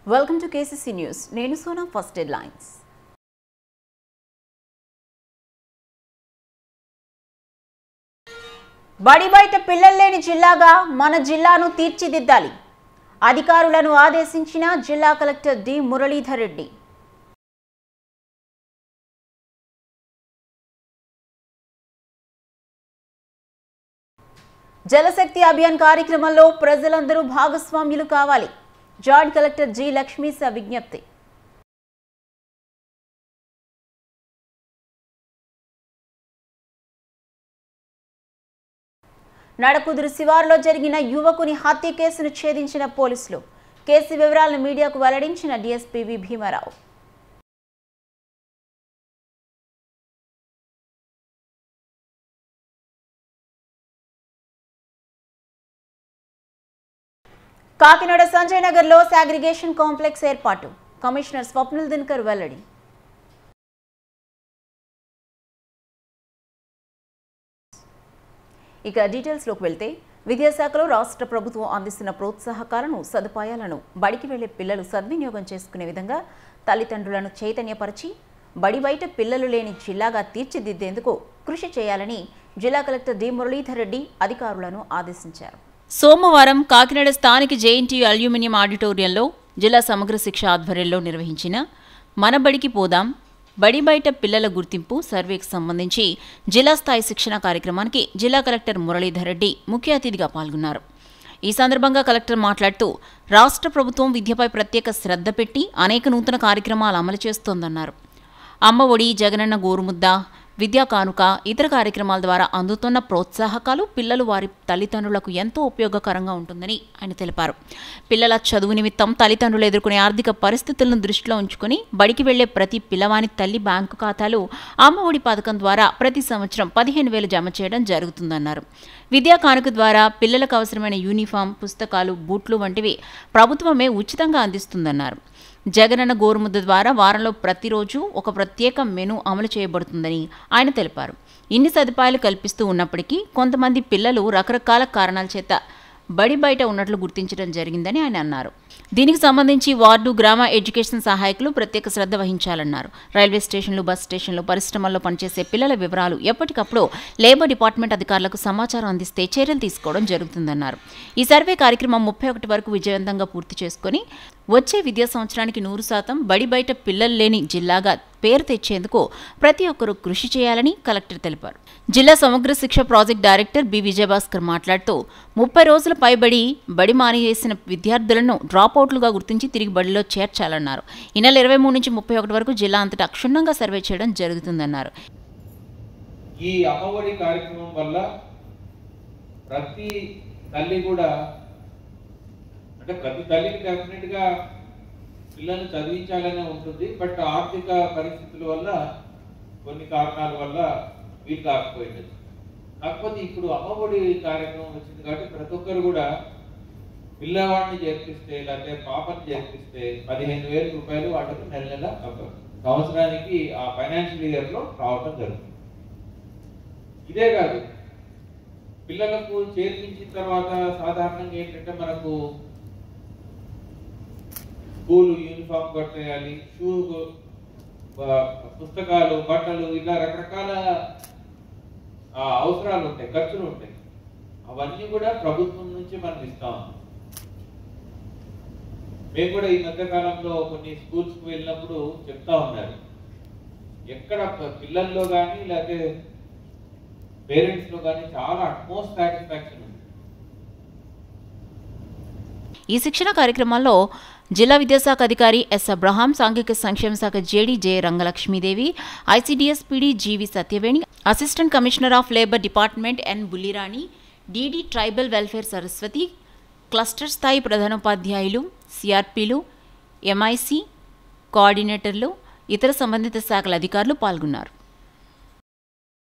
welcome to KCC news నేను Sona first headlines బడి బయట పిల్లలు లేని జిల్లాగా మన జిల్లాను తీర్చిదిద్దాలి అధికారులను ఆదేశించిన జిల్లా కలెక్టర్ డి మురళీధర్ రెడ్డి జలశక్తి అభియాన్ కార్యక్రమంలో ప్రజలందరూ భాగస్వామ్యులు కావాలి జాయింట్ కలెక్టర్ జి లక్ష్మీస విజ్ఞప్తి నడకుదురు శివారులో జరిగిన యువకుని హత్య కేసును ఛేదించిన పోలీసులు కేసు వివరాలను మీడియాకు వెల్లడించిన డీఎస్పీ వి భీమారావు కాకినాడ సంజయ్ నగర్లో సాగ్రిగేషన్ కాంప్లెక్స్ ఏర్పాటు కమిషనర్ స్వప్నిల్ దినకర్ వెల్లడి ఇక డీటెయిల్స్లోకి వెళ్తే విద్యాశాఖలో రాష్ట్ర ప్రభుత్వం అందిస్తున్న ప్రోత్సాహకాలను సదుపాయాలను బడికి వెళ్లే పిల్లలు సద్వినియోగం చేసుకునే విధంగా తల్లిదండ్రులను చైతన్యపరిచి బడి బయట పిల్లలు లేని జిల్లాగా తీర్చిదిద్దేందుకు కృషి చేయాలని జిల్లా కలెక్టర్ డి మురళీధర్ రెడ్డి అధికారులను ఆదేశించారు సోమవారం కాకినాడ స్థానిక జేఎన్టీయూ అల్యూమినియం ఆడిటోరియంలో జిల్లా సమగ్ర శిక్ష ఆధ్వర్యంలో నిర్వహించిన మన బడికి పోదాం బడి బయట పిల్లల గుర్తింపు సర్వేకి సంబంధించి జిల్లా స్థాయి శిక్షణ కార్యక్రమానికి జిల్లా కలెక్టర్ మురళీధర్ రెడ్డి ముఖ్య అతిథిగా పాల్గొన్నారు ఈ సందర్భంగా కలెక్టర్ మాట్లాడుతూ రాష్ట్ర ప్రభుత్వం విద్యపై ప్రత్యేక శ్రద్ధ పెట్టి అనేక నూతన కార్యక్రమాలు అమలు చేస్తోందన్నారు అమ్మ ఒడి జగనన్న గోరుముద్ద విద్యా కానుక ఇతర కార్యక్రమాల ద్వారా అందుతున్న ప్రోత్సాహకాలు పిల్లలు వారి తల్లిదండ్రులకు ఎంతో ఉపయోగకరంగా ఉంటుందని ఆయన తెలిపారు పిల్లల చదువు నిమిత్తం తల్లిదండ్రులు ఎదుర్కొనే ఆర్థిక పరిస్థితులను దృష్టిలో ఉంచుకుని బడికి వెళ్లే ప్రతి పిల్లవాని తల్లి బ్యాంకు ఖాతాలు అమ్మ ఒడి పథకం ద్వారా ప్రతి సంవత్సరం పదిహేను వేలు జమ చేయడం జరుగుతుందన్నారు విద్యా కానుక ద్వారా పిల్లలకు అవసరమైన యూనిఫామ్ పుస్తకాలు బూట్లు వంటివి ప్రభుత్వమే ఉచితంగా అందిస్తుందన్నారు జగనన్న గోరుముద్ద ద్వారా వారంలో ప్రతిరోజు ఒక ప్రత్యేక మెను అమలు చేయబడుతుందని ఆయన తెలిపారు ఇన్ని సదుపాయాలు కల్పిస్తూ ఉన్నప్పటికీ కొంతమంది పిల్లలు రకరకాల కారణాల చేత బడి బయట ఉన్నట్లు గుర్తించడం జరిగిందని ఆయన అన్నారు దీనికి సంబంధించి వార్డు గ్రామ ఎడ్యుకేషన్ సహాయకులు ప్రత్యేక శ్రద్ధ వహించాలన్నారు రైల్వే స్టేషన్లు బస్ స్టేషన్లు పరిశ్రమల్లో పనిచేసే పిల్లల వివరాలు ఎప్పటికప్పుడు లేబర్ డిపార్ట్మెంట్ అధికారులకు సమాచారం అందిస్తే చర్యలు తీసుకోవడం జరుగుతుందన్నారు ఈ సర్వే కార్యక్రమం ముప్పై ఒకటి వరకు విజయవంతంగా పూర్తి చేసుకుని వచ్చే విద్యా సంవత్సరానికి నూరు శాతం బడి బయట పిల్లలు లేని జిల్లాగా పేరు తెచ్చేందుకు ప్రతి ఒక్కరూ కృషి చేయాలని కలెక్టర్ తెలిపారు జిల్లా సమగ్ర శిక్ష ప్రాజెక్ట్ డైరెక్టర్ బి విజయభాస్కర్ మాట్లాడుతూ ముప్పై రోజుల పైబడి బడి మానేసిన విద్యార్థులను డ్రాప్ అవుట్లుగా గుర్తించి తిరిగి బడిలో చేర్చాలన్నారు ఈ నెల ఇరవై మూడు నుంచి ముప్పై ఒకటి వరకు జిల్లా అంతటా క్షుణ్ణంగా సర్వే చేయడం జరుగుతుందన్నారు ఈ అమ్మఒడి కార్యక్రమం వల్ల ప్రతి తల్లి కూడా అంటే ప్రతి తల్లికి డెఫినెట్ గా పిల్లల్ని చదివించాలనే ఉంటుంది బట్ ఆర్థిక పరిస్థితుల వల్ల కొన్ని కారణాల వల్ల వీలు కాకపోయింది కాకపోతే ఇప్పుడు అమ్మఒడి కార్యక్రమం వచ్చింది కాబట్టి ప్రతి ఒక్కరు కూడా పిల్లవాడిని చేర్పిస్తే లేకపోతే పాపని చేర్పిస్తే పదిహేను వేల రూపాయలు వాళ్ళకి నెల నెల ఒక సంవత్సరానికి ఆ ఫైనాన్షియల్ ఇయర్ లో రావటం జరుగుతుంది ఇదే కాదు పిల్లలకు చేర్పించిన తర్వాత సాధారణంగా ఏంటంటే మనకు స్కూల్ యూనిఫామ్ కట్టేయాలి షూ పుస్తకాలు బట్టలు ఇలా రకరకాల ఆ, అవసరాలు ఉంటాయి ఖర్చులు ఉంటాయి అవన్నీ కూడా ప్రభుత్వం నుంచి మనం ఇస్తాం మేము కూడా ఈ మధ్య కాలంలో కొన్ని స్కూల్స్ కు వెళ్ళినప్పుడు చెప్తా ఉన్నారు ఎక్కడ ప- పిల్లల్లో కానీ లేకపోతే పేరెంట్స్ లో కానీ చాలా అట్మోస్ట్ సాటిస్ఫాక్షన్ ఉంది ఈ శిక్షణ కార్యక్రమాల్లో జిల్లా విద్యాశాఖ అధికారి ఎస్ అబ్రహాం సాంఘిక సంక్షేమ శాఖ JD J Rangalakshmi Devi ICDS PD GV Satyaveni assistant commissioner of labour department N Bulliraani DD tribal welfare Saraswati cluster స్థాయి ప్రధానోపాధ్యాయులు సిఆర్పీలు ఎంఐసి కోఆర్డినేటర్లు ఇతర సంబంధిత శాఖల అధికారులు పాల్గొన్నారు